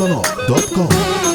مهرجانات دوت كوم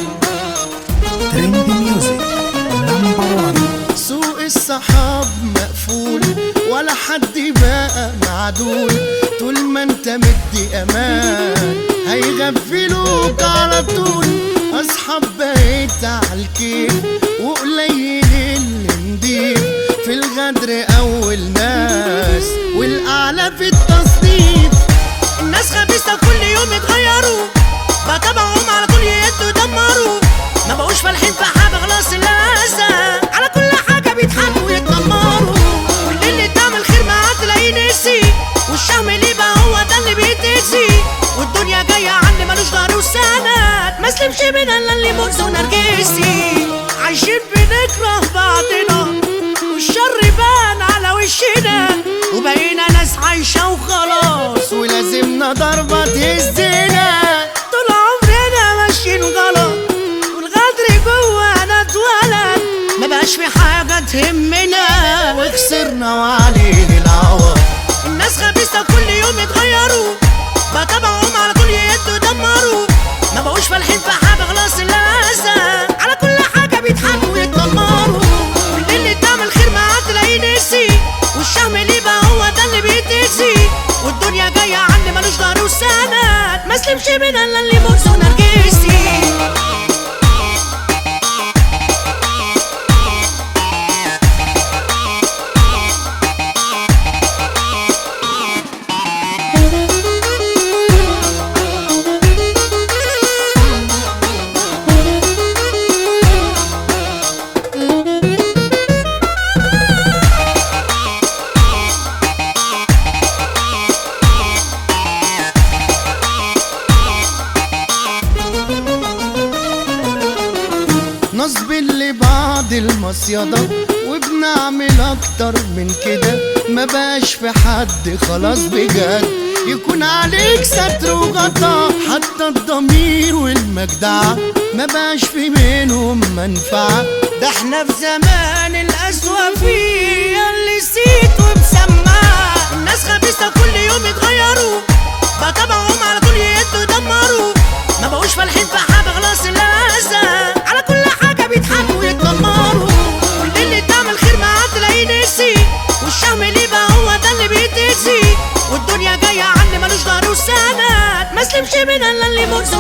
ترند ميوزك نمبر 1 سوق الصحاب مقفول ولا حد بقى معدول طول ما انت مدي امان هيغفلوك على طول اصحاب بقيت عالكيف وقليل اللي نضيف في الغدر اول ناس والاعلى في التصنيف الناس خبيثة كل يوم يتغيروا بتابعهم على طول يهدوا يدمروا ما بقوش فالحين في حاجة خلاص اللازة على كل حاجة بيضحكوا ويتنمروا كل اللي تعمل خير معاه تلاقيه نسي والشهم ليه بقى هو ده اللي بيتأذي والدنيا جاية عني ملوش ظهر وسند ما سلمش من الا اللي مؤذي ونرجسي عايشين بنكره بعضنا والشر بان على وشنا وبقينا ناس عايشة وخلاص ولازمنا ضربة تهزنا طول عمرنا ماشيين غلط والغدر جوانا اتولد ما بقاش في حاجة تهمنا وخسرنا وعليه العوض الناس خبيثة كل يوم يتغيروا بتابعهم على طول يهدوا يدمروا ما بقوش فالحين في حاجة خلاص اللازة على كل حاجة بيضحكوا ويتنمروا كل اللي تعمل خير معاه تلاقيه نسي والشهم ليه بقى هو ده اللي بيتأذي والدنيا جاية عني ملوش ظهر وسند ما سلمش من الا اللي مؤذي ونرجسي نصب اللي بعد المصيدة وبنعمل اكتر من كده ما بقاش في حد خلاص بجد يكون عليك ستر وغطا حتى الضمير والمجدعة ما بقاش في بينهم منفعة ده احنا في زمان القسوة فيه اللي نسيت ومسمع الناس خبيثة كل يوم يتغيروا بتابعهم على طول يهدوا يدمروا ما بقوش فالحين في حاجة خلاص اللازة على كل حاجة بيضحكوا ويتنمروا كل اللي تعمل خير معاه تلاقيه نسي والشهم ليه بقى هو ده اللي بيتأذي والدنيا جاية عني ملوش ظهر وسند ما سلمش من الا اللي مؤذي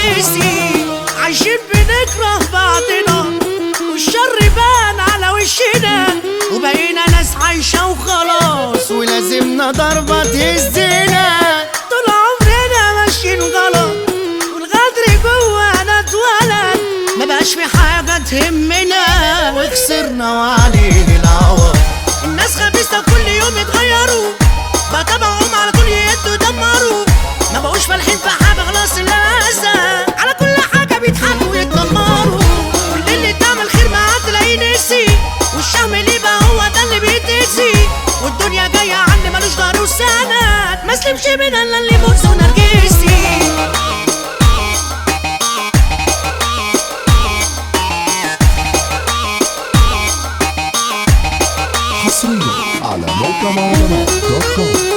ونرجسي عايشين بنكره بعضنا والشر بان على وشنا وبقينا ناس عايشة وخلاص ولازمنا ضربة تهزنا طول عمرنا ماشيين غلط والغدر جوانا اتولد ما بقاش في حاجة تهمنا وخسرنا وعليه العوض الناس خبيثة كل يوم يتغيروا بتابعهم على طول يهدوا يدمروا ما بقوش فالحين في حاجة خلاص اللازة على كل حاجة بيضحكوا ويتنمروا كل اللي تعمل خير معاه تلاقيه نسي والشهم ليه بقى هو ده اللي بيتأذي والدنيا جاية عني ملوش ظهر وسند ما سلمش من الا اللي مؤذي ونرجسي حصريا على موقع مهرجانات دوت كوم